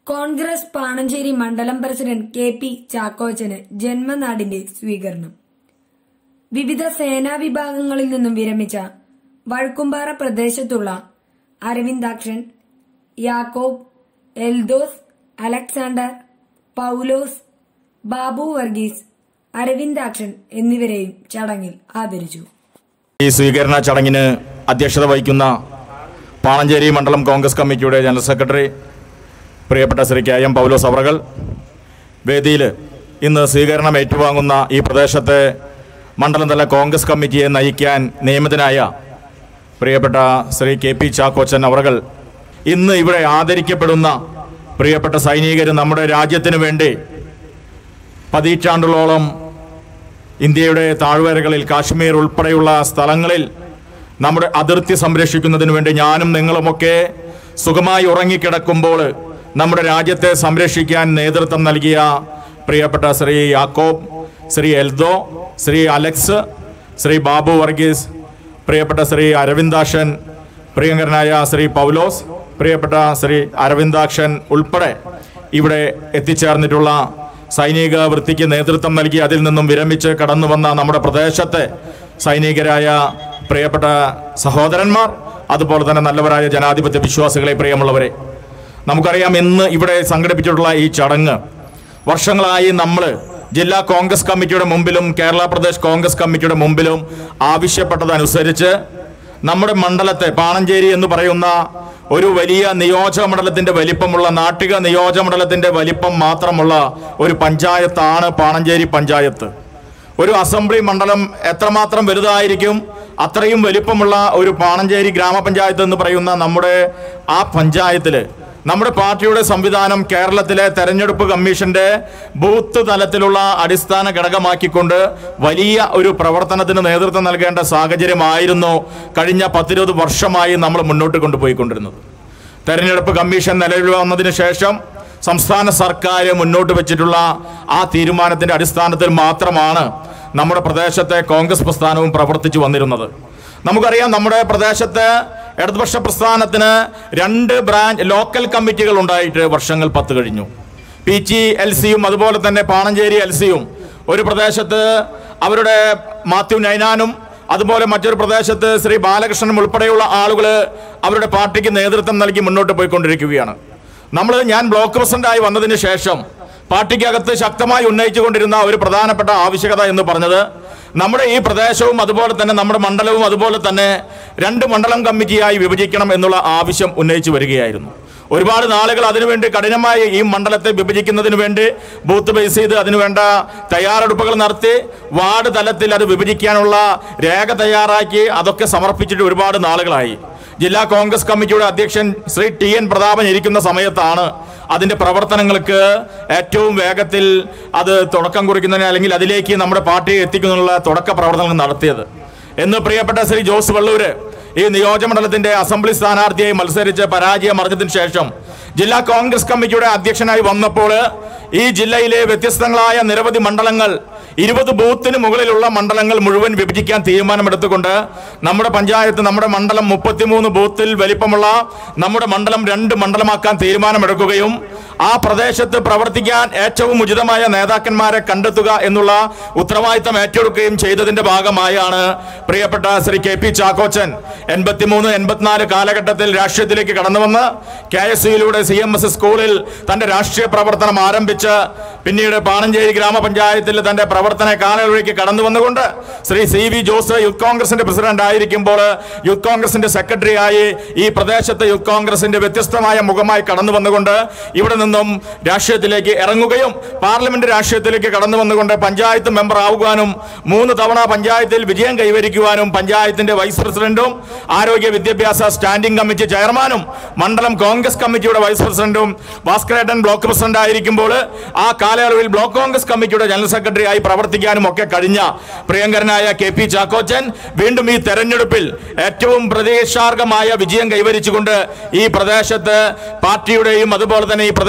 കോൺഗ്രസ് പാണഞ്ചേരി മണ്ഡലം president K P ചാക്കോച്ചന് ജന്മനാടിന്റെ സ്വീകരണം വിവിധ സേനാ വിഭാഗങ്ങളിൽ നിന്നും വിരമിച്ച വഴുക്കുംപാറ പ്രദേശത്തുള്ള അരവിന്ദാക്ഷൻ യാക്കോബ് എൽദോസ് അലക്സാണ്ടർ പൗലോസ് ബാബു വർഗീസ് അരവിന്ദാക്ഷൻ എന്നിവരെയും ചടങ്ങിൽ ആദരിച്ചു ഈ സ്വീകരണ ചടങ്ങിന് അധ്യക്ഷത വഹിക്കുന്ന പാണഞ്ചേരി മണ്ഡലം കോൺഗ്രസ് കമ്മിറ്റിയുടെ ജനറൽ സെക്രട്ടറി പ്രിയപ്പെട്ട ശ്രീ കെ എം പൗലോസ് അവറകൾ വേദിയിൽ ഇന്ന് സ്വീകരണം ഏറ്റുവാങ്ങുന്ന ഈ പ്രദേശത്തെ മണ്ഡലം തല കോൺഗ്രസ് കമ്മിറ്റിയെ നയിക്കാൻ നിയമിതനായ പ്രിയപ്പെട്ട ശ്രീ കെ പി ചാക്കോച്ചൻ അവറകൾ ഇന്ന് ഇവിടെ ആദരിക്കപ്പെടുന്ന പ്രിയപ്പെട്ട സൈനികർ നമ്മുടെ രാജ്യത്തിന് വേണ്ടി പതിറ്റാണ്ടുകളോളം ഇന്ത്യയുടെ താഴ്വരകളിൽ കാശ്മീർ ഉൾപ്പെടെയുള്ള സ്ഥലങ്ങളിൽ നമ്മുടെ അതിർത്തി സംരക്ഷിക്കുന്നതിന് വേണ്ടി ഞാനും നിങ്ങളുമൊക്കെ സുഖമായി ഉറങ്ങിക്കിടക്കുമ്പോൾ നമ്മുടെ രാജ്യത്തെ സംരക്ഷിക്കാൻ നേതൃത്വം നൽകിയ പ്രിയപ്പെട്ട ശ്രീ യാക്കോബ് ശ്രീ എൽദോ ശ്രീ അലക്സ് ശ്രീ ബാബു വർഗീസ് പ്രിയപ്പെട്ട ശ്രീ അരവിന്ദാക്ഷൻ പ്രിയങ്കരനായ ശ്രീ പൗലോസ് പ്രിയപ്പെട്ട ശ്രീ അരവിന്ദാക്ഷൻ ഉൾപ്പെടെ ഇവിടെ എത്തിച്ചേർന്നിട്ടുള്ള സൈനിക വൃത്തിക്ക് നേതൃത്വം നൽകി അതിൽ നിന്നും വിരമിച്ച് കടന്നു വന്ന നമ്മുടെ പ്രദേശത്തെ സൈനികരായ പ്രിയപ്പെട്ട സഹോദരന്മാർ അതുപോലെ തന്നെ നല്ലവരായ ജനാധിപത്യ വിശ്വാസികളെ പ്രിയമുള്ളവരെ നമുക്കറിയാം ഇന്ന് ഇവിടെ സംഘടിപ്പിച്ചിട്ടുള്ള ഈ ചടങ്ങ് വർഷങ്ങളായി നമ്മൾ ജില്ലാ കോൺഗ്രസ് കമ്മിറ്റിയുടെ മുമ്പിലും കേരള പ്രദേശ് കോൺഗ്രസ് കമ്മിറ്റിയുടെ മുമ്പിലും ആവശ്യപ്പെട്ടതനുസരിച്ച് നമ്മുടെ മണ്ഡലത്തെ പാണഞ്ചേരി എന്ന് പറയുന്ന ഒരു വലിയ നിയോജക മണ്ഡലത്തിന്റെ വലിപ്പമുള്ള നാട്ടിക നിയോജക മണ്ഡലത്തിന്റെ വലിപ്പം മാത്രമുള്ള ഒരു പഞ്ചായത്താണ് പാണഞ്ചേരി പഞ്ചായത്ത് ഒരു അസംബ്ലി മണ്ഡലം എത്രമാത്രം വലുതായിരിക്കും അത്രയും വലിപ്പമുള്ള ഒരു പാണഞ്ചേരി ഗ്രാമപഞ്ചായത്ത് എന്ന് പറയുന്ന നമ്മുടെ ആ പഞ്ചായത്തില് നമ്മുടെ പാർട്ടിയുടെ സംവിധാനം കേരളത്തിലെ തെരഞ്ഞെടുപ്പ് കമ്മീഷന്റെ ബൂത്ത് തലത്തിലുള്ള അടിസ്ഥാന ഘടകമാക്കിക്കൊണ്ട് വലിയ ഒരു പ്രവർത്തനത്തിന് നേതൃത്വം നൽകേണ്ട സാഹചര്യമായിരുന്നു കഴിഞ്ഞ പത്തിരുപത് വർഷമായി നമ്മൾ മുന്നോട്ട് കൊണ്ടുപോയിക്കൊണ്ടിരുന്നത് തെരഞ്ഞെടുപ്പ് കമ്മീഷൻ നിലവിൽ വന്നതിന് ശേഷം സംസ്ഥാന സർക്കാർ മുന്നോട്ട് വെച്ചിട്ടുള്ള ആ തീരുമാനത്തിന്റെ അടിസ്ഥാനത്തിൽ മാത്രമാണ് നമ്മുടെ പ്രദേശത്തെ കോൺഗ്രസ് പ്രസ്ഥാനവും പ്രവർത്തിച്ചു വന്നിരുന്നത് നമുക്കറിയാം നമ്മുടെ പ്രദേശത്ത് ഇടതുപക്ഷ പ്രസ്ഥാനത്തിന് രണ്ട് ബ്രാഞ്ച് ലോക്കൽ കമ്മിറ്റികൾ ഉണ്ടായിട്ട് വർഷങ്ങൾ പത്ത് കഴിഞ്ഞു പി ടി എൽ സിയും അതുപോലെ തന്നെ പാണഞ്ചേരി എൽ സിയും ഒരു പ്രദേശത്ത് അവരുടെ മാത്യു നൈനാനും അതുപോലെ മറ്റൊരു പ്രദേശത്ത് ശ്രീ ബാലകൃഷ്ണനും ഉൾപ്പെടെയുള്ള ആളുകൾ അവരുടെ പാർട്ടിക്ക് നേതൃത്വം നൽകി മുന്നോട്ട് പോയിക്കൊണ്ടിരിക്കുകയാണ് നമ്മൾ ഞാൻ ബ്ലോക്ക് പ്രസിഡന്റായി വന്നതിന് ശേഷം പാർട്ടിക്കകത്ത് ശക്തമായി ഉന്നയിച്ചുകൊണ്ടിരുന്ന ഒരു പ്രധാനപ്പെട്ട ആവശ്യകത എന്ന് പറഞ്ഞത് നമ്മുടെ ഈ പ്രദേശവും അതുപോലെ തന്നെ നമ്മുടെ മണ്ഡലവും അതുപോലെ തന്നെ രണ്ട് മണ്ഡലം കമ്മിറ്റിയായി വിഭജിക്കണം എന്നുള്ള ആവശ്യം ഉന്നയിച്ചു വരികയായിരുന്നു ഒരുപാട് നാളുകൾ അതിനുവേണ്ടി കഠിനമായി ഈ മണ്ഡലത്തെ വിഭജിക്കുന്നതിന് വേണ്ടി ബൂത്ത് ബേസ് ചെയ്ത് അതിനുവേണ്ട തയ്യാറെടുപ്പുകൾ നടത്തി വാർഡ് തലത്തിൽ അത് വിഭജിക്കാനുള്ള രേഖ തയ്യാറാക്കി അതൊക്കെ സമർപ്പിച്ചിട്ട് ഒരുപാട് നാളുകളായി ജില്ലാ കോൺഗ്രസ് കമ്മിറ്റിയുടെ അധ്യക്ഷൻ ശ്രീ ടി എൻ പ്രതാപൻ ഇരിക്കുന്ന സമയത്താണ് അതിന്റെ പ്രവർത്തനങ്ങൾക്ക് ഏറ്റവും വേഗത്തിൽ അത് തുടക്കം കുറിക്കുന്നതിന് അല്ലെങ്കിൽ അതിലേക്ക് നമ്മുടെ പാർട്ടിയെ എത്തിക്കുന്നതിനുള്ള തുടക്ക പ്രവർത്തനങ്ങൾ നടത്തിയത് എന്ന് പ്രിയപ്പെട്ട ശ്രീ ജോസ് വള്ളൂര് ഈ നിയോജകമണ്ഡലത്തിന്റെ അസംബ്ലി സ്ഥാനാർത്ഥിയായി മത്സരിച്ച് പരാജയം അറിഞ്ഞതിന് ശേഷം ജില്ലാ കോൺഗ്രസ് കമ്മിറ്റിയുടെ അധ്യക്ഷനായി വന്നപ്പോൾ ഈ ജില്ലയിലെ വ്യത്യസ്തങ്ങളായ നിരവധി മണ്ഡലങ്ങൾ ഇരുപത് ബൂത്തിന് മുകളിലുള്ള മണ്ഡലങ്ങൾ മുഴുവൻ വിഭജിക്കാൻ തീരുമാനമെടുത്തുകൊണ്ട് നമ്മുടെ പഞ്ചായത്ത് നമ്മുടെ മണ്ഡലം മുപ്പത്തിമൂന്ന് ബൂത്തിൽ വലിപ്പമുള്ള നമ്മുടെ മണ്ഡലം രണ്ട് മണ്ഡലമാക്കാൻ തീരുമാനമെടുക്കുകയും ആ പ്രദേശത്ത് പ്രവർത്തിക്കാൻ ഏറ്റവും ഉചിതമായ നേതാക്കന്മാരെ കണ്ടെത്തുക എന്നുള്ള ഉത്തരവാദിത്തം ഏറ്റെടുക്കുകയും ചെയ്തതിന്റെ ഭാഗമായാണ് പ്രിയപ്പെട്ട ശ്രീ കെ പി ചാക്കോച്ചൻ എൺപത്തിമൂന്ന് എൺപത്തിനാല് കാലഘട്ടത്തിൽ രാഷ്ട്രീയത്തിലേക്ക് കടന്നു വന്ന് കെ എസ് സിയിലൂടെ സി എം എസ് സ്കൂളിൽ തന്റെ രാഷ്ട്രീയ പ്രവർത്തനം ആരംഭിച്ച് പിന്നീട് പാണഞ്ചേരി ഗ്രാമപഞ്ചായത്തിൽ തന്റെ പ്രവർത്തന കാലയളവിലേക്ക് കടന്നു വന്നുകൊണ്ട് Shri C V Jose youth കോൺഗ്രസിന്റെ പ്രസിഡന്റ് ആയിരിക്കുമ്പോൾ യൂത്ത് കോൺഗ്രസിന്റെ സെക്രട്ടറിയായി ഈ പ്രദേശത്തെ യൂത്ത് കോൺഗ്രസിന്റെ വ്യത്യസ്തമായ മുഖമായി കടന്നു വന്നുകൊണ്ട് ഇവിടെ നിന്നും രാഷ്ട്രീയത്തിലേക്ക് ഇറങ്ങുകയും പാർലമെന്റ് രാഷ്ട്രീയത്തിലേക്ക് കടന്നു വന്നുകൊണ്ട് പഞ്ചായത്ത് മെമ്പർ ആവുവാനും മൂന്ന് തവണ പഞ്ചായത്തിൽ വിജയം കൈവരിക്കുവാനും പഞ്ചായത്തിന്റെ വൈസ് പ്രസിഡന്റും ആരോഗ്യ വിദ്യാഭ്യാസ സ്റ്റാൻഡിംഗ് കമ്മിറ്റി ചെയർമാനും മണ്ഡലം കോൺഗ്രസ് കമ്മിറ്റിയുടെ വൈസ് പ്രസിഡന്റും ഭാസ്കരേട്ടൻ ബ്ലോക്ക് പ്രസിഡന്റ് ആയിരിക്കുമ്പോൾ ആ കാലയളവിൽ ബ്ലോക്ക് കോൺഗ്രസ് കമ്മിറ്റിയുടെ ജനറൽ സെക്രട്ടറിയായി പ്രവർത്തിക്കാനും ഒക്കെ കഴിഞ്ഞ പ്രിയങ്കരനായ കെ പി ചാക്കോച്ചൻ വീണ്ടും ഈ തെരഞ്ഞെടുപ്പിൽ ഏറ്റവും പ്രതീക്ഷാർഹമായ വിജയം കൈവരിച്ചുകൊണ്ട് ഈ പ്രദേശത്ത് പാർട്ടിയുടെയും അതുപോലെ തന്നെ ഈ പ്രദേശ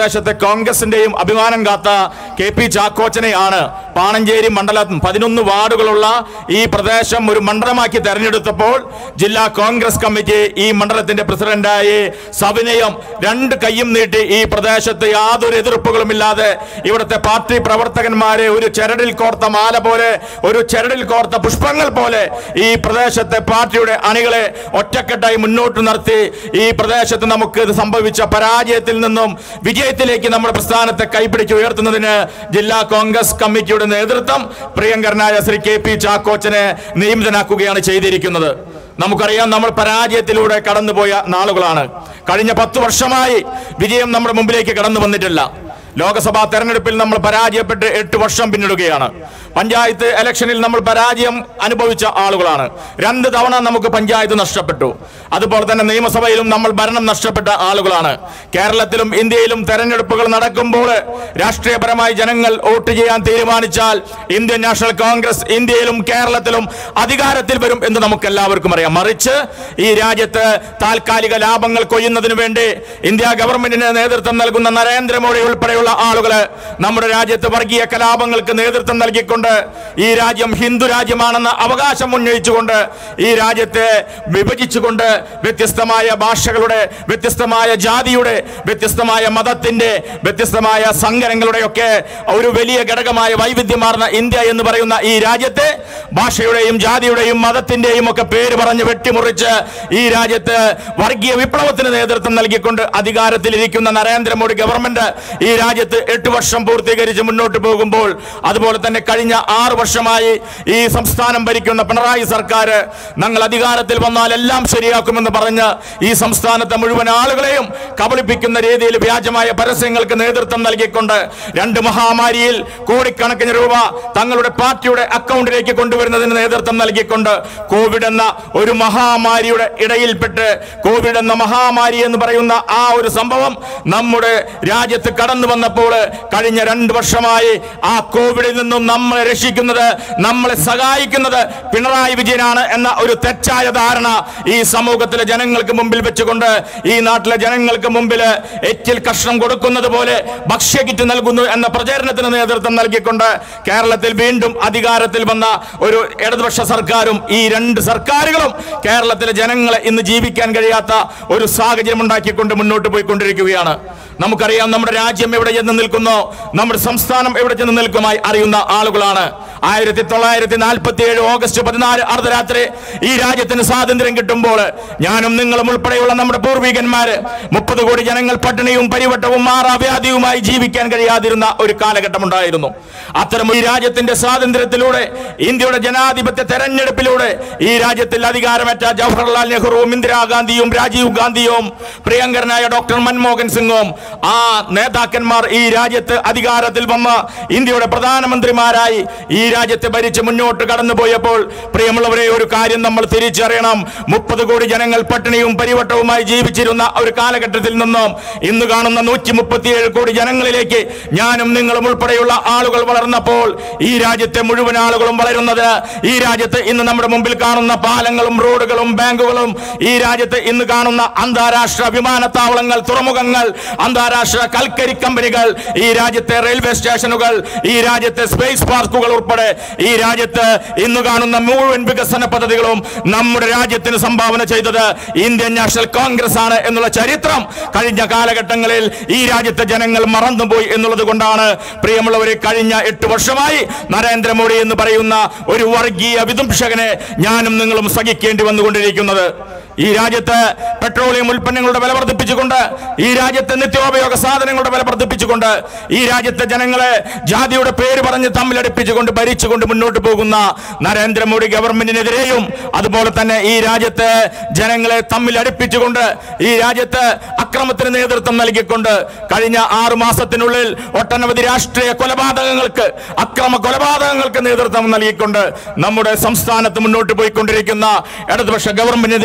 പ്രദേശത്തെ കോൺഗ്രസിന്റെയും അഭിമാനം കാത്ത കെ പി ചാക്കോച്ചനെയാണ് പാണഞ്ചേരി മണ്ഡലം പതിനൊന്ന് വാർഡുകളുള്ള ഈ പ്രദേശം ഒരു മണ്ഡലമാക്കി തെരഞ്ഞെടുത്തപ്പോൾ ജില്ലാ കോൺഗ്രസ് കമ്മിറ്റി ഈ മണ്ഡലത്തിന്റെ പ്രസിഡന്റായി സവിനയം രണ്ട് കൈയും നീട്ടി ഈ പ്രദേശത്ത് യാതൊരു എതിർപ്പുകളുമില്ലാതെ ഇവിടുത്തെ പാർട്ടി പ്രവർത്തകന്മാരെ ഒരു ചരടിൽ കോർത്ത മാല പോലെ ഒരു ചരടിൽ കോർത്ത പുഷ്പങ്ങൾ പോലെ ഈ പ്രദേശത്തെ പാർട്ടിയുടെ അണികളെ ഒറ്റക്കെട്ടായി മുന്നോട്ട് നിർത്തി ഈ പ്രദേശത്ത് നമുക്ക് ഇത് സംഭവിച്ച പരാജയത്തിൽ നിന്നും വിജയത്തിലേക്ക് നമ്മുടെ പ്രസ്ഥാനത്തെ കൈപിടിച്ച് ഉയർത്തുന്നതിന് ജില്ലാ കോൺഗ്രസ് കമ്മിറ്റിയുടെ നേതൃത്വം പ്രിയങ്കരനായ ശ്രീ കെ പി ചാക്കോച്ചനെ നിയമിതനാക്കുകയാണ് ചെയ്തിരിക്കുന്നത് നമുക്കറിയാം നമ്മൾ പരാജയത്തിലൂടെ കടന്നുപോയ നാളുകളാണ് കഴിഞ്ഞ പത്ത് വർഷമായി വിജയം നമ്മുടെ മുമ്പിലേക്ക് കടന്നു വന്നിട്ടില്ല ലോക്സഭാ തെരഞ്ഞെടുപ്പിൽ നമ്മൾ പരാജയപ്പെട്ട് എട്ട് വർഷം പിന്നിടുകയാണ് പഞ്ചായത്ത് ഇലക്ഷനിൽ നമ്മൾ പരാജയം അനുഭവിച്ച ആളുകളാണ് രണ്ട് തവണ നമുക്ക് പഞ്ചായത്ത് നഷ്ടപ്പെട്ടു അതുപോലെ തന്നെ നിയമസഭയിലും നമ്മൾ ഭരണം നഷ്ടപ്പെട്ട ആളുകളാണ് കേരളത്തിലും ഇന്ത്യയിലും തെരഞ്ഞെടുപ്പുകൾ നടക്കുമ്പോൾ രാഷ്ട്രീയപരമായി ജനങ്ങൾ വോട്ട് ചെയ്യാൻ തീരുമാനിച്ചാൽ ഇന്ത്യൻ നാഷണൽ കോൺഗ്രസ് ഇന്ത്യയിലും കേരളത്തിലും അധികാരത്തിൽ വരും എന്ന് നമുക്ക് എല്ലാവർക്കും അറിയാം മറിച്ച് ഈ രാജ്യത്ത് താൽക്കാലിക ലാഭങ്ങൾ കൊയ്യുന്നതിന് വേണ്ടി ഇന്ത്യ ഗവൺമെന്റിന് നേതൃത്വം നൽകുന്ന നരേന്ദ്രമോദി ഉൾപ്പെടെയുള്ള ആളുകള് നമ്മുടെ രാജ്യത്ത് വർഗീയ കലാപങ്ങൾക്ക് നേതൃത്വം നൽകിക്കൊണ്ട് ഈ രാജ്യം ഹിന്ദു രാജ്യമാണെന്ന അവകാശം ഉന്നയിച്ചുകൊണ്ട് ഈ രാജ്യത്തെ വിഭജിച്ചുകൊണ്ട് വ്യത്യസ്തമായ ഭാഷകളുടെ വ്യത്യസ്തമായ ജാതിയുടെ വ്യത്യസ്തമായ മതത്തിന്റെ വ്യത്യസ്തമായ സങ്കരങ്ങളുടെയൊക്കെ ഒരു വലിയ ഘടകമായ വൈവിധ്യമാർന്ന ഇന്ത്യ എന്ന് പറയുന്ന ഈ രാജ്യത്തെ ഭാഷയുടെയും ജാതിയുടെയും മതത്തിന്റെയും ഒക്കെ പേര് പറഞ്ഞ് വെട്ടിമുറിച്ച് ഈ രാജ്യത്ത് വർഗീയ വിപ്ലവത്തിന് നേതൃത്വം നൽകിക്കൊണ്ട് അധികാരത്തിലിരിക്കുന്ന നരേന്ദ്രമോദി ഗവൺമെന്റ് ഈ രാജ്യത്ത് എട്ട് വർഷം പൂർത്തീകരിച്ച് മുന്നോട്ട് പോകുമ്പോൾ അതുപോലെ തന്നെ കഴിഞ്ഞ ആറ് വർഷമായി ഈ സംസ്ഥാനം ഭരിക്കുന്ന പിണറായി സർക്കാർ ഞങ്ങൾ അധികാരത്തിൽ വന്നാൽ എല്ലാം ശരിയാക്കുമെന്ന് പറഞ്ഞ് ഈ സംസ്ഥാനത്തെ മുഴുവൻ ആളുകളെയും കബളിപ്പിക്കുന്ന രീതിയിൽ വ്യാജമായ പരസ്യങ്ങൾക്ക് നേതൃത്വം നൽകിക്കൊണ്ട് രണ്ട് മഹാമാരിയിൽ കോടിക്കണക്കിന് രൂപ തങ്ങളുടെ പാർട്ടിയുടെ അക്കൗണ്ടിലേക്ക് കൊണ്ടുവരുന്നതിന് നേതൃത്വം നൽകിക്കൊണ്ട് കോവിഡ് എന്ന ഒരു മഹാമാരിയുടെ ഇടയിൽപ്പെട്ട് കോവിഡ് എന്ന മഹാമാരി എന്ന് പറയുന്ന ആ ഒരു സംഭവം നമ്മുടെ രാജ്യത്ത് കടന്നു വന്നപ്പോൾ കഴിഞ്ഞ രണ്ട് വർഷമായി ആ കോവിഡിൽ നിന്നും നമ്മളെ രക്ഷിക്കുന്നത് നമ്മളെ സഹായിക്കുന്നത് പിണറായി വിജയനാണ് എന്ന ഒരു തെറ്റായ ധാരണ ഈ സമൂഹത്തിലെ ജനങ്ങൾക്ക് മുമ്പിൽ വെച്ചുകൊണ്ട് ഈ നാട്ടിലെ ജനങ്ങൾക്ക് മുമ്പിൽ എറ്റിൽ കഷ്ണം കൊടുക്കുന്നത് പോലെ ഭക്ഷ്യകിറ്റ് നൽകുന്നു എന്ന പ്രചരണത്തിന് നേതൃത്വം നൽകിക്കൊണ്ട് കേരളത്തിൽ വീണ്ടും അധികാരത്തിൽ വന്ന ഒരു ഇടതുപക്ഷ സർക്കാരും ഈ രണ്ട് സർക്കാരുകളും കേരളത്തിലെ ജനങ്ങളെ ഇന്ന് ജീവിക്കാൻ കഴിയാത്ത ഒരു സാഹചര്യം ഉണ്ടാക്കിക്കൊണ്ട് മുന്നോട്ട് പോയിക്കൊണ്ടിരിക്കുകയാണ് നമുക്കറിയാം നമ്മുടെ രാജ്യം എവിടെ ചെന്ന് നിൽക്കുന്നോ നമ്മുടെ സംസ്ഥാനം എവിടെ ചെന്ന് നിൽക്കുമായി അറിയുന്ന ആളുകളാണ് ആയിരത്തി തൊള്ളായിരത്തി നാൽപ്പത്തി ഏഴ് ഓഗസ്റ്റ് പതിനാല് അർദ്ധരാത്രി ഈ രാജ്യത്തിന് സ്വാതന്ത്ര്യം കിട്ടുമ്പോൾ ഞാനും നിങ്ങളും ഉൾപ്പെടെയുള്ള നമ്മുടെ പൂർവികന്മാര് മുപ്പത് കോടി ജനങ്ങൾ പട്ടിണിയും പരിവട്ടവും മാറാവ്യാധിയുമായി ജീവിക്കാൻ കഴിയാതിരുന്ന ഒരു കാലഘട്ടം ഉണ്ടായിരുന്നു അത്തരം ഈ രാജ്യത്തിന്റെ സ്വാതന്ത്ര്യത്തിലൂടെ ഇന്ത്യയുടെ ജനാധിപത്യ തെരഞ്ഞെടുപ്പിലൂടെ ഈ രാജ്യത്തിൽ അധികാരമേറ്റ ജവഹർലാൽ നെഹ്റുവും ഇന്ദിരാഗാന്ധിയും രാജീവ് ഗാന്ധിയും പ്രിയങ്കരനായ ഡോക്ടർ മൻമോഹൻ സിംഗും ആ നേതാക്കന്മാർ ഈ രാജ്യത്ത് അധികാരത്തിൽ വന്ന ഇന്ത്യയുടെ പ്രധാനമന്ത്രിമാരായി ഈ രാജ്യത്തെ ഭരിച്ച് മുന്നോട്ട് കടന്നുപോയപ്പോൾ പ്രിയമുള്ളവരെ ഒരു കാര്യം നമ്മൾ തിരിച്ചറിയണം മുപ്പത് കോടി ജനങ്ങൾ പട്ടിണിയും പരിവട്ടവുമായി ജീവിച്ചിരുന്ന ഒരു കാലഘട്ടത്തിൽ നിന്നും ഇന്ന് കാണുന്ന നൂറ്റി മുപ്പത്തിയേഴ് കോടി ജനങ്ങളിലേക്ക് ഞാനും നിങ്ങളും ഉൾപ്പെടെയുള്ള ആളുകൾ വളർന്നപ്പോൾ ഈ രാജ്യത്തെ മുഴുവൻ ആളുകളും വളരുന്നത് ഈ രാജ്യത്ത് ഇന്ന് നമ്മുടെ മുമ്പിൽ കാണുന്ന പാലങ്ങളും റോഡുകളും ബാങ്കുകളും ഈ രാജ്യത്ത് ഇന്ന് കാണുന്ന അന്താരാഷ്ട്ര വിമാനത്താവളങ്ങൾ തുറമുഖങ്ങൾ അന്താരാഷ്ട്ര കൽക്കരി കമ്പനികൾ ഈ രാജ്യത്തെ റെയിൽവേ സ്റ്റേഷനുകൾ ഈ രാജ്യത്തെ സ്പേസ് പാർക്കുകൾ ഉൾപ്പെടെ ഈ രാജ്യത്ത് ഇന്ന് കാണുന്ന മുഴുവൻ വികസന പദ്ധതികളും നമ്മുടെ രാജ്യത്തിന് സംഭാവന ചെയ്തത് ഇന്ത്യൻ നാഷണൽ കോൺഗ്രസ് ആണ് എന്നുള്ള ചരിത്രം കഴിഞ്ഞ കാലഘട്ടങ്ങളിൽ ഈ രാജ്യത്തെ ജനങ്ങൾ മറന്നുപോയി എന്നുള്ളത് കൊണ്ടാണ് പ്രിയമുള്ളവരെ കഴിഞ്ഞ എട്ട് വർഷമായി നരേന്ദ്രമോദി എന്ന് പറയുന്ന ഒരു വർഗീയ വിദംശകനെ ഞാനും നിങ്ങളും സഹിക്കേണ്ടി വന്നുകൊണ്ടിരിക്കുന്നത് ഈ രാജ്യത്ത് പെട്രോളിയം ഉൽപ്പന്നങ്ങളുടെ വില വർദ്ധിപ്പിച്ചുകൊണ്ട് ഈ രാജ്യത്തെ നിത്യോപയോഗ സാധനങ്ങളുടെ വില വർദ്ധിപ്പിച്ചുകൊണ്ട് ഈ രാജ്യത്തെ ജനങ്ങളെ ജാതിയുടെ പേര് പറഞ്ഞ് തമ്മിലടിപ്പിച്ചുകൊണ്ട് ഭരിച്ചുകൊണ്ട് മുന്നോട്ട് പോകുന്ന നരേന്ദ്രമോദി ഗവൺമെന്റിനെതിരെയും അതുപോലെ തന്നെ ഈ രാജ്യത്തെ ജനങ്ങളെ തമ്മിൽ അടുപ്പിച്ചുകൊണ്ട് ഈ രാജ്യത്ത് അക്രമത്തിന് നേതൃത്വം നൽകിക്കൊണ്ട് കഴിഞ്ഞ ആറു മാസത്തിനുള്ളിൽ ഒട്ടനവധി രാഷ്ട്രീയ കൊലപാതകങ്ങൾക്ക് അക്രമ കൊലപാതകങ്ങൾക്ക് നേതൃത്വം നൽകിക്കൊണ്ട് നമ്മുടെ സംസ്ഥാനത്ത് മുന്നോട്ട് പോയിക്കൊണ്ടിരിക്കുന്ന ഇടതുപക്ഷ ഗവൺമെന്റിനെതിരെയുമുള്ള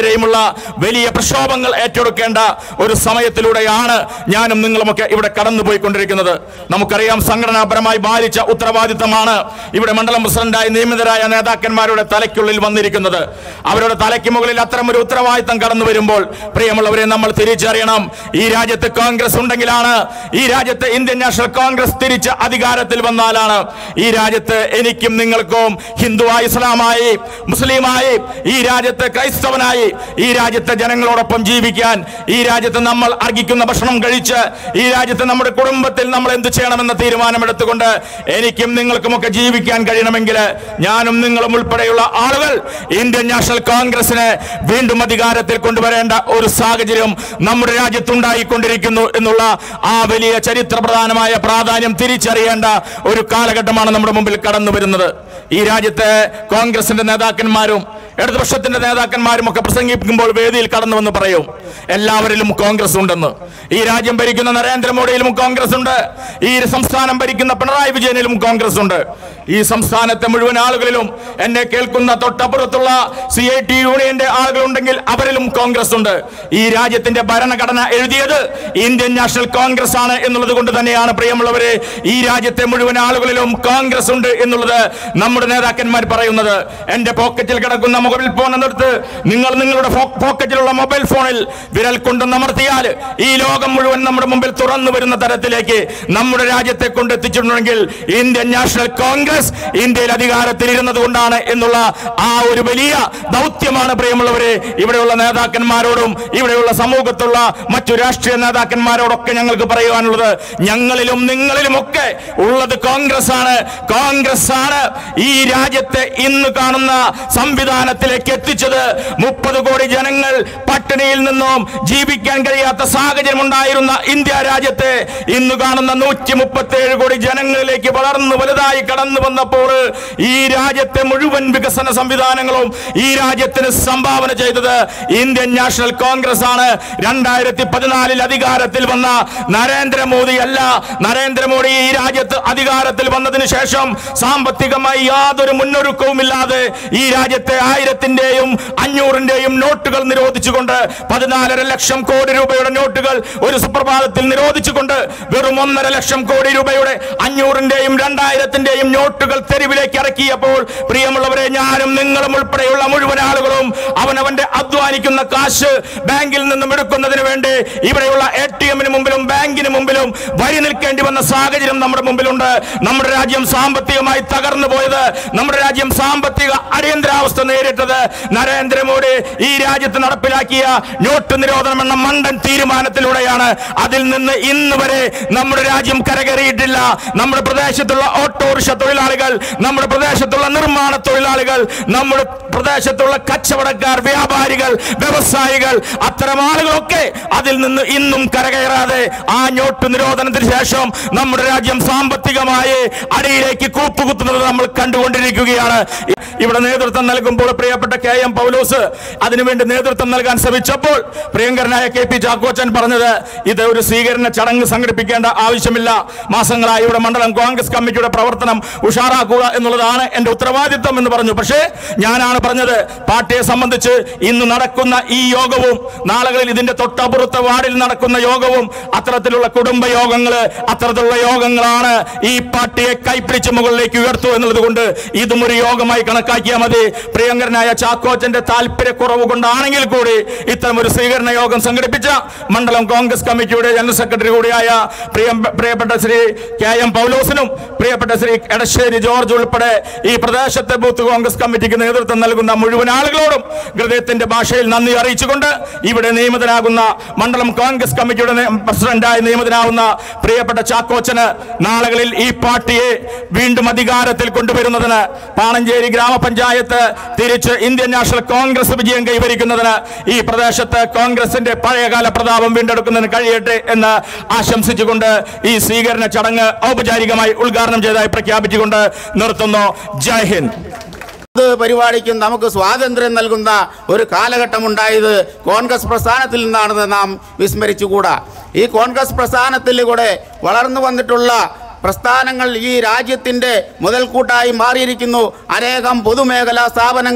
വലിയ പ്രക്ഷോഭങ്ങൾ ഏറ്റെടുക്കേണ്ട ഒരു സമയത്തിലൂടെയാണ് ഞാനും നിങ്ങളുമൊക്കെ ഇവിടെ കടന്നുപോയിക്കൊണ്ടിരിക്കുന്നത് നമുക്കറിയാം സംഘടനാപരമായി ബാധിച്ച ഉത്തരവാദിത്തമാണ് ഇവിടെ മണ്ഡലം പ്രസിഡന്റായി നിയമിതരായ നേതാക്കന്മാരുടെ തലയ്ക്കുള്ളിൽ വന്നിരിക്കുന്നത് അവരുടെ തലയ്ക്ക് മുകളിൽ അത്തരം ഒരു ഉത്തരവാദിത്തം കടന്നു വരുമ്പോൾ പ്രിയമുള്ളവരെ നമ്മൾ തിരിച്ചറിയണം ഈ രാജ്യത്ത് കോൺഗ്രസ് ഉണ്ടെങ്കിലാണ് ഈ രാജ്യത്ത് ഇന്ത്യൻ നാഷണൽ കോൺഗ്രസ് തിരിച്ച് അധികാരത്തിൽ വന്നാലാണ് ഈ രാജ്യത്ത് എനിക്കും നിങ്ങൾക്കും ഹിന്ദുവായി ഇസ്ലാമായി മുസ്ലിമായി ഈ രാജ്യത്ത് ക്രൈസ്തവനായി ഈ രാജ്യത്തെ ജനങ്ങളോടൊപ്പം ജീവിക്കാൻ ഈ രാജ്യത്ത് നമ്മൾ അർഹിക്കുന്ന ഭക്ഷണം കഴിച്ച് ഈ രാജ്യത്ത് നമ്മുടെ കുടുംബത്തിൽ നമ്മൾ എന്ത് ചെയ്യണമെന്ന തീരുമാനമെടുത്തുകൊണ്ട് എനിക്കും നിങ്ങൾക്കുമൊക്കെ ജീവിക്കാൻ കഴിയണമെങ്കിൽ ഞാനും നിങ്ങളും ഉൾപ്പെടെയുള്ള ആളുകൾ ഇന്ത്യൻ നാഷണൽ കോൺഗ്രസിനെ വീണ്ടും അധികാരത്തിൽ കൊണ്ടുവരേണ്ട ഒരു സാഹചര്യം നമ്മുടെ രാജ്യത്തുണ്ടായിക്കൊണ്ടിരിക്കുന്നു എന്നുള്ള ആ വലിയ ചരിത്രപ്രധാനമായ പ്രാധാന്യം തിരിച്ചറിയേണ്ട ഒരു കാലഘട്ടമാണ് നമ്മുടെ മുമ്പിൽ കടന്നു വരുന്നത് ഈ രാജ്യത്തെ കോൺഗ്രസിന്റെ നേതാക്കന്മാരും ഇടതുപക്ഷത്തിന്റെ നേതാക്കന്മാരും ഒക്കെ പ്രസംഗിക്കുമ്പോൾ വേദിയിൽ കടന്നു വന്ന് പറയും എല്ലാവരിലും കോൺഗ്രസ് ഉണ്ടെന്ന് ഈ രാജ്യം ഭരിക്കുന്ന നരേന്ദ്രമോദിയിലും കോൺഗ്രസ് ഉണ്ട് ഈ സംസ്ഥാനം ഭരിക്കുന്ന പിണറായി വിജയനിലും കോൺഗ്രസ് ഉണ്ട് ഈ സംസ്ഥാനത്തെ മുഴുവൻ ആളുകളിലും എന്നെ കേൾക്കുന്ന തൊട്ടപ്പുറത്തുള്ള സി ഐ ടി യൂണിയന്റെ ആളുകളുണ്ടെങ്കിൽ അവരിലും കോൺഗ്രസ് ഉണ്ട് ഈ രാജ്യത്തിന്റെ ഭരണഘടന എഴുതിയത് ഇന്ത്യൻ നാഷണൽ കോൺഗ്രസ് ആണ് എന്നുള്ളത് കൊണ്ട് തന്നെയാണ് പ്രിയമുള്ളവരെ ഈ രാജ്യത്തെ മുഴുവൻ ആളുകളിലും കോൺഗ്രസ് ഉണ്ട് എന്നുള്ളത് നമ്മുടെ നേതാക്കന്മാർ പറയുന്നത് എന്റെ പോക്കറ്റിൽ കിടക്കുന്ന മൊബൈൽ ഫോൺ എന്നെടുത്ത് നിങ്ങൾ നിങ്ങളുടെ ഫോ- പോക്കറ്റിലുള്ള മൊബൈൽ ഫോണിൽ വിരൽ കൊണ്ട് നമർത്തിയാൽ ഈ ലോകം മുഴുവൻ നമ്മുടെ മുമ്പിൽ തുറന്നു വരുന്ന തരത്തിലേക്ക് നമ്മുടെ രാജ്യത്തെ കൊണ്ടെത്തിച്ചിട്ടുണ്ടെങ്കിൽ ഇന്ത്യൻ നാഷണൽ കോൺഗ്രസ് ഇന്ത്യയിൽ അധികാരത്തിൽ ഇരുന്നത് കൊണ്ടാണ് എന്നുള്ള ആ ഒരു വലിയ ദൗത്യമാണ് പ്രിയമുള്ളവരെ ഇവിടെയുള്ള നേതാക്കന്മാരോടും ഇവിടെയുള്ള സമൂഹത്തുള്ള മറ്റു രാഷ്ട്രീയ നേതാക്കന്മാരോടൊക്കെ ഞങ്ങൾക്ക് പറയുവാനുള്ളത് ഞങ്ങളിലും നിങ്ങളിലുമൊക്കെ ഉള്ളത് കോൺഗ്രസ് ആണ് കോൺഗ്രസ് ആണ് ഈ രാജ്യത്തെ ഇന്ന് കാണുന്ന സംവിധാനത്തിലേക്ക് എത്തിച്ചത് മുപ്പത് കോടി ജനങ്ങൾ പട്ടിണിയിൽ നിന്നും ജീവിക്കാൻ കഴിയാത്ത സാഹചര്യം ഉണ്ടായിരുന്ന ഇന്ത്യ രാജ്യത്തെ ഇന്ന് കാണുന്ന നൂറ്റി മുപ്പത്തി ഏഴ് കോടി ജനങ്ങളിലേക്ക് വളർന്നു വലുതായി കടന്നു വന്നപ്പോൾ ഈ രാജ്യത്തെ മുഴുവൻ വികസന സംവിധാനങ്ങളും ഈ രാജ്യത്തിന് സംഭാവന ചെയ്തത് ഇന്ത്യൻ നാഷണൽ കോൺഗ്രസ് ആണ് രണ്ടായിരത്തി പതിനാലിൽ അധികാരത്തിൽ വന്ന നരേന്ദ്രമോദി അല്ല നരേന്ദ്രമോദി ഈ രാജ്യത്ത് അധികാരത്തിൽ വന്നതിന് ശേഷം സാമ്പത്തികമായി യാതൊരു മുന്നൊരുക്കവുമില്ലാതെ ഈ രാജ്യത്തെ ആയിരത്തിന്റെയും അഞ്ഞൂറിന്റെയും നോട്ടുകൾ നിരോധിച്ചുകൊണ്ട് പതിനാലര ലക്ഷം കോടി രൂപയുടെ നോട്ടുകൾ ഒരു സുപ്രഭാതത്തിൽ നിരോധിച്ചുകൊണ്ട് വെറും ഒന്നര ലക്ഷം കോടി രൂപയുടെ അഞ്ഞൂറിന്റെയും രണ്ടായിരത്തിന്റെയും നോട്ടുകൾ തെരുവിലേക്ക് ഇറക്കിയപ്പോൾ പ്രിയമുള്ളവരെ ഞാനും നിങ്ങളും ഉൾപ്പെടെയുള്ള മുഴുവൻ ആളുകളും അവനവന്റെ അധ്വാനിക്കുന്ന കാശ് ബാങ്കിൽ നിന്നും എടുക്കുന്നതിന് വേണ്ടി ഇവിടെയുള്ള എ ടി എമ്മിന് മുമ്പിലും ബാങ്കിന് മുമ്പിലും വരി നിൽക്കേണ്ടി വന്ന സാഹചര്യം നമ്മുടെ മുമ്പിലുണ്ട് നമ്മുടെ രാജ്യം സാമ്പത്തികമായി തകർന്നു പോയത് നമ്മുടെ രാജ്യം സാമ്പത്തിക അടിയന്തരാവസ്ഥ നേരിട്ടത് നരേന്ദ്രമോദി ഈ രാജ്യത്ത് നടപ്പിലാക്കിയ നോട്ട് നിരോധനം എന്ന മണ്ടൻ തീരുമാനത്തിലൂടെയാണ് അതിൽ നിന്ന് ഇന്ന് വരെ നമ്മുടെ രാജ്യം കരകയറിയിട്ടില്ല നമ്മുടെ പ്രദേശത്തുള്ള ഓട്ടോറിക്ഷ തൊഴിലാളികൾ നമ്മുടെ പ്രദേശത്തുള്ള നിർമ്മാണ തൊഴിലാളികൾ നമ്മുടെ പ്രദേശത്തുള്ള കച്ചവടക്കാർ വ്യാപാരികൾ വ്യവസായികൾ അത്തരം ആളുകളൊക്കെ അതിൽ നിന്ന് ഇന്നും കരകയറാതെ ആ നോട്ട് നിരോധനത്തിന് ശേഷം നമ്മുടെ രാജ്യം സാമ്പത്തികമായി അടിയിലേക്ക് കൂപ്പുകുത്തുന്നത് നമ്മൾ കണ്ടുകൊണ്ടിരിക്കുകയാണ് ഇവിടെ നേതൃത്വം നൽകുമ്പോൾ പ്രിയപ്പെട്ട കെ എം പൗലോസ് അതിനുവേണ്ടി നേതൃത്വം നൽകാൻ ശ്രമിച്ചപ്പോൾ പ്രിയങ്കരനായ കെ പി ചാക്കോച്ചൻ പറഞ്ഞത് ഇത് ഒരു സ്വീകരണ ചടങ്ങ് സംഘടിപ്പിക്കേണ്ട ആവശ്യമില്ല മാസങ്ങളായി ഇവിടെ മണ്ഡലം കോൺഗ്രസ് കമ്മിറ്റിയുടെ പ്രവർത്തനം ഉഷാറാക്കുക എന്നുള്ളതാണ് എന്റെ ഉത്തരവാദിത്വം എന്ന് പറഞ്ഞു പക്ഷേ ഞാനാണ് പറഞ്ഞത് പാർട്ടിയെ സംബന്ധിച്ച് ഇന്ന് നടക്കുന്ന ഈ യോഗവും നാളുകളിൽ ഇതിന്റെ തൊട്ടപ്പുറത്തെ വാർഡിൽ നടക്കുന്ന യോഗവും അത്തരത്തിലുള്ള കുടുംബ യോഗങ്ങള് അത്തരത്തിലുള്ള യോഗങ്ങളാണ് ഈ പാർട്ടിയെ കൈപ്പിടിച്ച് മുകളിലേക്ക് ഉയർത്തു എന്നുള്ളത് കൊണ്ട് ഇതും ഒരു യോഗമായി കണക്കാക്കിയാൽ മതി പ്രിയങ്കരനായ ചാക്കോച്ചന്റെ താല്പര്യക്കുറവ് കൊണ്ടാണെങ്കിൽ കൂടി ഇത്തരം ഒരു സ്വീകരണ യോഗം സംഘടിപ്പിച്ച മണ്ഡലം കോൺഗ്രസ് കമ്മിറ്റിയുടെ ജനറൽ സെക്രട്ടറി കൂടിയായ പ്രിയ പ്രിയപ്പെട്ട ശ്രീ കെ എം പൗലോസിനും പ്രിയപ്പെട്ട ശ്രീ എടശ്ശേരി ജോർജ് ഉൾപ്പെടെ ഈ പ്രദേശത്തെ ബൂത്ത് കോൺഗ്രസ് കമ്മിറ്റിക്ക് നേതൃത്വം നൽകുന്ന മുഴുവൻ ആളുകളോടും ഹൃദയത്തിന്റെ ഭാഷയിൽ നന്ദി അറിയിച്ചുകൊണ്ട് ഇവിടെ നിയമിതനാകുന്ന മണ്ഡലം കോൺഗ്രസ് കമ്മിറ്റിയുടെ നേ- പ്രസിഡന്റായി നിയമിതനാകുന്ന പ്രിയപ്പെട്ട ചാക്കോച്ചന് നാളുകളിൽ ഈ പാർട്ടിയെ വീണ്ടും അധികാരത്തിൽ കൊണ്ടുവരുന്നതിന് പാണഞ്ചേരി ഗ്രാമപഞ്ചായത്ത് തിരിച്ച് ഇന്ത്യൻ നാഷണൽ കോൺഗ്രസ് വിജയം കൈവരിക്കുന്നതിന് ഈ പ്രദേശത്ത് കോൺഗ്രസിന്റെ പഴയകാല പ്രതാപം വീണ്ടെടുക്കുന്നതിന് കഴിയട്ടെ എന്ന് ആശംസിച്ചുകൊണ്ട് ഈ സ്വീകരണ ചടങ്ങ് ഔപചാരികമായി ഉദ്ഘാടനം ചെയ്തതായി പ്രഖ്യാപിച്ചുകൊണ്ട് നിർത്തുന്നു ജയ് ഹിന്ദ് ഇത് പരിപാടിക്കും നമുക്ക് സ്വാതന്ത്ര്യം നൽകുന്ന ഒരു കാലഘട്ടമുണ്ടായത് കോൺഗ്രസ് പ്രസ്ഥാനത്തിൽ നിന്നാണെന്ന് നാം വിസ്മരിച്ചുകൂടാ ഈ കോൺഗ്രസ് പ്രസ്ഥാനത്തിലൂടെ വളർന്നു വന്നിട്ടുള്ള പ്രസ്ഥാനങ്ങൾ ഈ രാജ്യത്തിൻ്റെ മുതൽക്കൂട്ടായി മാറിയിരിക്കുന്നു അനേകം പൊതുമേഖലാ സ്ഥാപനങ്ങൾ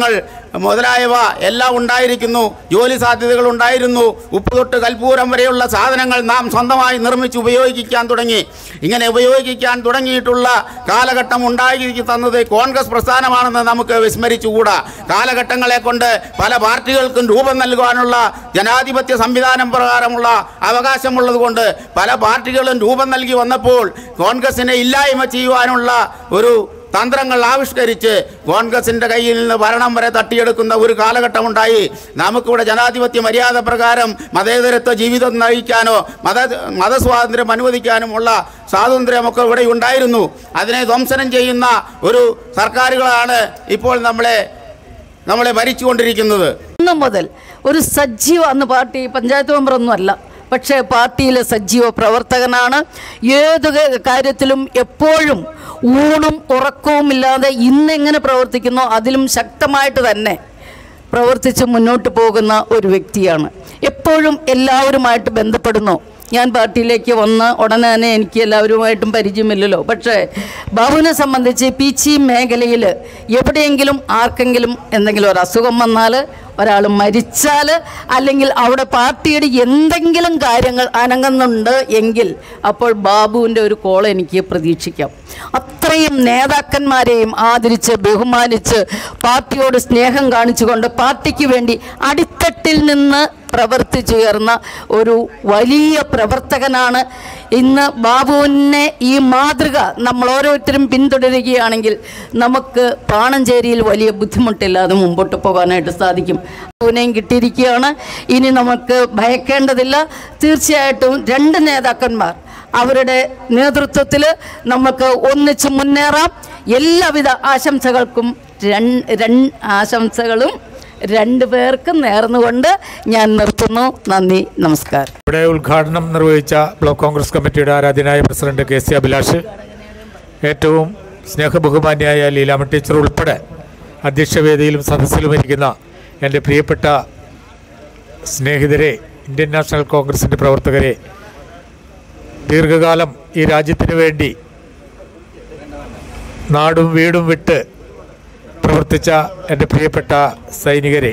മുതലായവ എല്ലാം ഉണ്ടായിരിക്കുന്നു ജോലി സാധ്യതകൾ ഉണ്ടായിരുന്നു ഉപ്പ് തൊട്ട് കൽപ്പൂരം വരെയുള്ള സാധനങ്ങൾ നാം സ്വന്തമായി നിർമ്മിച്ച് ഉപയോഗിക്കാൻ തുടങ്ങി ഇങ്ങനെ ഉപയോഗിക്കാൻ തുടങ്ങിയിട്ടുള്ള കാലഘട്ടം ഉണ്ടാക്കി തന്നത് കോൺഗ്രസ് പ്രസ്ഥാനമാണെന്ന് നമുക്ക് വിസ്മരിച്ചുകൂടാ കാലഘട്ടങ്ങളെ കൊണ്ട് പല പാർട്ടികൾക്കും രൂപം നൽകുവാനുള്ള ജനാധിപത്യ സംവിധാനം പ്രകാരമുള്ള അവകാശമുള്ളത് കൊണ്ട് പല പാർട്ടികളും രൂപം നൽകി വന്നപ്പോൾ കോൺഗ്രസിനെ ഇല്ലായ്മ ചെയ്യുവാനുള്ള ഒരു തന്ത്രങ്ങൾ ആവിഷ്കരിച്ച് കോൺഗ്രസിന്റെ കയ്യിൽ നിന്ന് ഭരണം വരെ തട്ടിയെടുക്കുന്ന ഒരു കാലഘട്ടമുണ്ടായി നമുക്കിവിടെ ജനാധിപത്യ മര്യാദ പ്രകാരം മതേതരത്വ ജീവിതം നയിക്കാനോ മത മതസ്വാതന്ത്ര്യം അനുവദിക്കാനുമുള്ള സ്വാതന്ത്ര്യമൊക്കെ ഇവിടെ ഉണ്ടായിരുന്നു അതിനെ ധ്വംസനം ചെയ്യുന്ന ഒരു സർക്കാരുകളാണ് ഇപ്പോൾ നമ്മളെ നമ്മളെ ഭരിച്ചുകൊണ്ടിരിക്കുന്നത് അന്ന് മുതൽ ഒരു സജീവ അന്ന് പാർട്ടി പഞ്ചായത്ത് മെമ്പറൊന്നും അല്ല പക്ഷേ പാർട്ടിയിലെ സജീവ പ്രവർത്തകനാണ് ഏത് ക- കാര്യത്തിലും എപ്പോഴും ഊണും ഉറക്കവും ഇല്ലാതെ ഇന്നെങ്ങനെ പ്രവർത്തിക്കുന്നോ അതിലും ശക്തമായിട്ട് തന്നെ പ്രവർത്തിച്ച് മുന്നോട്ട് പോകുന്ന ഒരു വ്യക്തിയാണ് എപ്പോഴും എല്ലാവരുമായിട്ട് ബന്ധപ്പെടുന്നു ഞാൻ പാർട്ടിയിലേക്ക് വന്ന് ഉടനെ തന്നെ എനിക്ക് എല്ലാവരുമായിട്ടും പരിചയമില്ലല്ലോ പക്ഷേ ബാബുവിനെ സംബന്ധിച്ച് പീച്ചി മേഖലയിൽ എവിടെയെങ്കിലും ആർക്കെങ്കിലും എന്തെങ്കിലും ഒരു അസുഖം വന്നാൽ ഒരാൾ മരിച്ചാൽ അല്ലെങ്കിൽ അവിടെ പാർട്ടിയുടെ എന്തെങ്കിലും കാര്യങ്ങൾ അനങ്ങുന്നുണ്ട് എങ്കിൽ അപ്പോൾ ബാബുവിൻ്റെ ഒരു കോൾ എനിക്ക് പ്രതീക്ഷിക്കാം അത്രയും നേതാക്കന്മാരെയും ആദരിച്ച് ബഹുമാനിച്ച് പാർട്ടിയോട് സ്നേഹം കാണിച്ചുകൊണ്ട് പാർട്ടിക്ക് വേണ്ടി അടിത്തട്ടിൽ നിന്ന് പ്രവർത്തിച്ചുയർന്ന ഒരു വലിയ പ്രവർത്തകനാണ് ഇന്ന് ബാബുവിനെ ഈ മാതൃക നമ്മൾ ഓരോരുത്തരും പിന്തുടരുകയാണെങ്കിൽ നമുക്ക് പാണഞ്ചേരിയിൽ വലിയ ബുദ്ധിമുട്ടില്ലാതെ മുമ്പോട്ട് പോകാനായിട്ട് സാധിക്കും ബാബുവിനെയും കിട്ടിയിരിക്കുകയാണ് ഇനി നമുക്ക് ഭയക്കേണ്ടതില്ല തീർച്ചയായിട്ടും രണ്ട് നേതാക്കന്മാർ അവരുടെ നേതൃത്വത്തിൽ നമുക്ക് ഒന്നിച്ച് മുന്നേറാം എല്ലാവിധ ആശംസകൾക്കും രണ്ട് രണ്ട് ആശംസകളും രണ്ടു പേർക്കും നേർന്നുകൊണ്ട് ഞാൻ നിർത്തുന്നു നന്ദി നമസ്കാരം ഇവിടെ ഉദ്ഘാടനം നിർവഹിച്ച ബ്ലോക്ക് കോൺഗ്രസ് കമ്മിറ്റിയുടെ ആരാധ്യനായ പ്രസിഡന്റ് കെ സി അഭിലാഷ് ഏറ്റവും സ്നേഹബഹുമാന്യായ ലീലാമ ടീച്ചർ ഉൾപ്പെടെ അധ്യക്ഷവേദിയിലും സദസ്സിലും ഇരിക്കുന്ന എൻ്റെ പ്രിയപ്പെട്ട സ്നേഹിതരെ ഇന്ത്യൻ നാഷണൽ കോൺഗ്രസിൻ്റെ പ്രവർത്തകരെ ദീർഘകാലം ഈ രാജ്യത്തിന് വേണ്ടി നാടും വീടും വിട്ട് പ്രവർത്തിച്ച എൻ്റെ പ്രിയപ്പെട്ട സൈനികരെ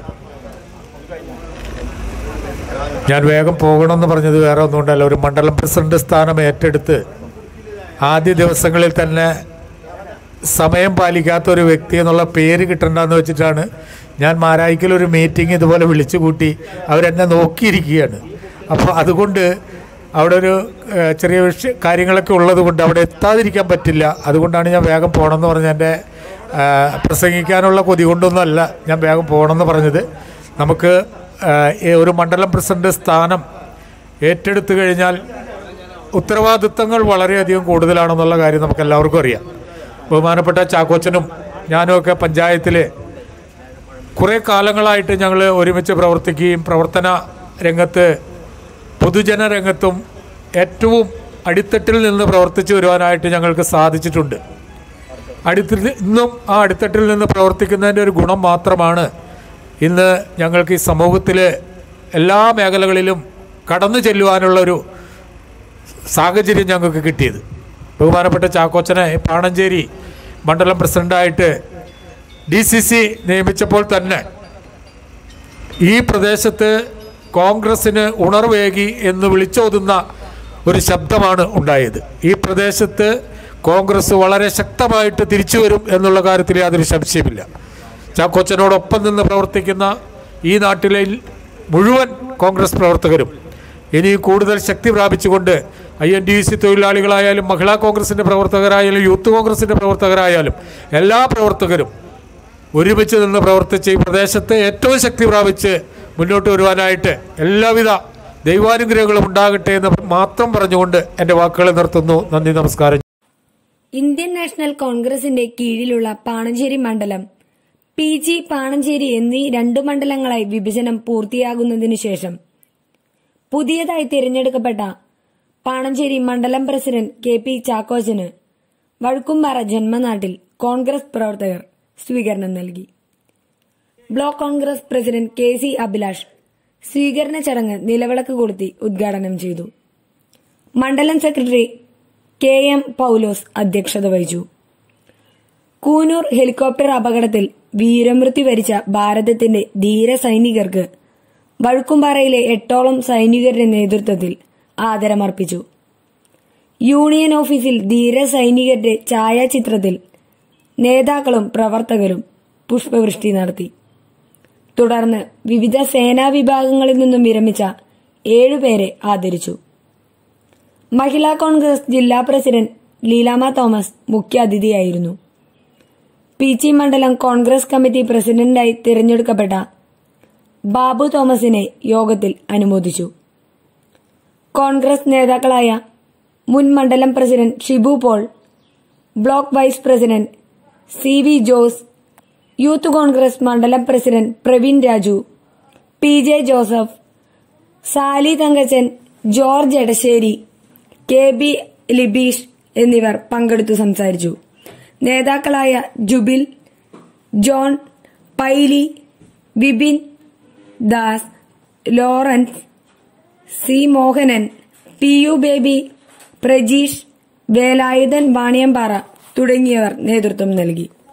ഞാൻ വേഗം പോകണമെന്ന് പറഞ്ഞത് വേറെ ഒന്നുകൊണ്ടല്ല ഒരു മണ്ഡലം പ്രസിഡന്റ് സ്ഥാനം ഏറ്റെടുത്ത് ആദ്യ ദിവസങ്ങളിൽ തന്നെ സമയം പാലിക്കാത്ത ഒരു വ്യക്തി എന്നുള്ള പേര് കിട്ടണ്ടെന്ന് വെച്ചിട്ടാണ് ഞാൻ മാരായിക്കൽ ഒരു മീറ്റിംഗ് ഇതുപോലെ വിളിച്ചു കൂട്ടി അവരെന്നെ നോക്കിയിരിക്കുകയാണ് അപ്പോൾ അതുകൊണ്ട് അവിടെ ഒരു ഏഹ്, ചെറിയ വിഷയ കാര്യങ്ങളൊക്കെ ഉള്ളത് കൊണ്ട് അവിടെ എത്താതിരിക്കാൻ പറ്റില്ല അതുകൊണ്ടാണ് ഞാൻ വേഗം പോകണമെന്ന് പറഞ്ഞ എൻ്റെ ഏഹ്, പ്രസംഗിക്കാനുള്ള കൊതി കൊണ്ടൊന്നുമല്ല ഞാൻ വേഗം പോകണമെന്ന് പറഞ്ഞത് നമുക്ക് ഏഹ്, ഈ ഒരു മണ്ഡലം പ്രസിഡന്റ് സ്ഥാനം ഏറ്റെടുത്തു കഴിഞ്ഞാൽ ഉത്തരവാദിത്തങ്ങൾ വളരെയധികം കൂടുതലാണെന്നുള്ള കാര്യം നമുക്ക് എല്ലാവർക്കും അറിയാം ബഹുമാനപ്പെട്ട ചാക്കോച്ചനും ഞാനുമൊക്കെ പഞ്ചായത്തിൽ കുറേ കാലങ്ങളായിട്ട് ഞങ്ങൾ ഒരുമിച്ച് പ്രവർത്തിക്കുകയും പ്രവർത്തന രംഗത്ത് പൊതുജന രംഗത്തും ഏറ്റവും അടിത്തട്ടിൽ നിന്ന് പ്രവർത്തിച്ചു വരുവാനായിട്ട് ഞങ്ങൾക്ക് സാധിച്ചിട്ടുണ്ട് അടിത്തട്ടിൽ ഇന്നും ആ അടിത്തട്ടിൽ നിന്ന് പ്രവർത്തിക്കുന്നതിൻ്റെ ഒരു ഗുണം മാത്രമാണ് ഇന്ന് ഞങ്ങൾക്ക് ഈ സമൂഹത്തിൽ എല്ലാ മേഖലകളിലും കടന്നു ചെല്ലുവാനുള്ളൊരു സാഹചര്യം ഞങ്ങൾക്ക് കിട്ടിയത് ബഹുമാനപ്പെട്ട ചാക്കോച്ചനെ പാണഞ്ചേരി മണ്ഡലം പ്രസിഡൻ്റായിട്ട് ഡി സി സി നിയമിച്ചപ്പോൾ തന്നെ ഈ പ്രദേശത്ത് കോൺഗ്രസ്സിന് ഉണർവേകി എന്ന് വിളിച്ചോതുന്ന ഒരു ശബ്ദമാണ് ഉണ്ടായത് ഈ പ്രദേശത്ത് കോൺഗ്രസ് വളരെ ശക്തമായിട്ട് തിരിച്ചു വരും എന്നുള്ള കാര്യത്തിൽ യാതൊരു സംശയമില്ല ചാക്കോച്ചനോടൊപ്പം നിന്ന് പ്രവർത്തിക്കുന്ന ഈ നാട്ടിലെ മുഴുവൻ കോൺഗ്രസ് പ്രവർത്തകരും ഇനി കൂടുതൽ ശക്തി പ്രാപിച്ചുകൊണ്ട് ഐ എൻ ഡി സി തൊഴിലാളികളായാലും മഹിളാ കോൺഗ്രസിൻ്റെ പ്രവർത്തകരായാലും യൂത്ത് കോൺഗ്രസിൻ്റെ പ്രവർത്തകരായാലും എല്ലാ പ്രവർത്തകരും ഒരുമിച്ച് നിന്ന് പ്രവർത്തിച്ച് ഈ പ്രദേശത്ത് ഏറ്റവും ശക്തി പ്രാപിച്ച് മുന്നോട്ട് വരുവാനായിട്ട് എല്ലാവിധ ദൈവാനുഗ്രഹങ്ങളും ഉണ്ടാകട്ടെ എന്ന് മാത്രം പറഞ്ഞുകൊണ്ട് എൻ്റെ വാക്കുകളെ നിർത്തുന്നു നന്ദി നമസ്കാരം ഇന്ത്യൻ നാഷണൽ കോൺഗ്രസിന്റെ കീഴിലുള്ള പാണഞ്ചേരി മണ്ഡലം പി ജി പാണഞ്ചേരി എന്നീ രണ്ടു മണ്ഡലങ്ങളായി വിഭജനം പൂർത്തിയാകുന്നതിനു ശേഷം പുതിയതായി തിരഞ്ഞെടുക്കപ്പെട്ട പാണഞ്ചേരി മണ്ഡലം പ്രസിഡന്റ് കെ പി ചാക്കോച്ചന് വഴുക്കുംപാറ ജന്മനാട്ടിൽ കോൺഗ്രസ് പ്രവർത്തകർ സ്വീകരണം നൽകി block Congress president K C Abhilash സ്വീകരണ ചടങ്ങ് നിലവിളക്ക് കൊളുത്തി ഉദ്ഘാടനം ചെയ്തു മണ്ഡലം സെക്രട്ടറി കെ എം പൌലോസ് അധ്യക്ഷത വഹിച്ചു കൂനൂർ ഹെലികോപ്റ്റർ അപകടത്തിൽ വീരമൃത്യു വരിച്ച ഭാരതത്തിന്റെ ധീര സൈനികർക്ക് വഴുക്കുംപാറയിലെ എട്ടോളം സൈനികരുടെ നേതൃത്വത്തിൽ ആദരമർപ്പിച്ചു യൂണിയൻ ഓഫീസിൽ ധീര സൈനികരുടെ ഛായാചിത്രത്തിൽ നേതാക്കളും പ്രവർത്തകരും പുഷ്പവൃഷ്ടി നടത്തി തുടർന്ന് വിവിധ സേനാ വിഭാഗങ്ങളിൽ നിന്നും വിരമിച്ച ഏഴുപേരെ ആദരിച്ചു മഹിളാ കോൺഗ്രസ് ജില്ലാ പ്രസിഡന്റ് ലീലാമ തോമസ് മുഖ്യാതിഥിയായിരുന്നു പി ജി മണ്ഡലം കോൺഗ്രസ് കമ്മിറ്റി പ്രസിഡന്റായി തിരഞ്ഞെടുക്കപ്പെട്ട ബാബു തോമസിനെ യോഗത്തിൽ അനുമോദിച്ചു കോൺഗ്രസ് നേതാക്കളായ മുൻ മണ്ഡലം president Shibu Paul block vice president C V Jose youth Congress മണ്ഡലം president Praveen Raju P J Joseph Sally Thankachan George Edassery K B Libeesh എന്നിവർ പങ്കെടുത്തു സംസാരിച്ചു നേതാക്കളായ Jubil John Paily Vipin Das Lawrence C Mohanan P U Baby Prajeesh Velayudhan Vaniyampara തുടങ്ങിയവർ നേതൃത്വം നൽകി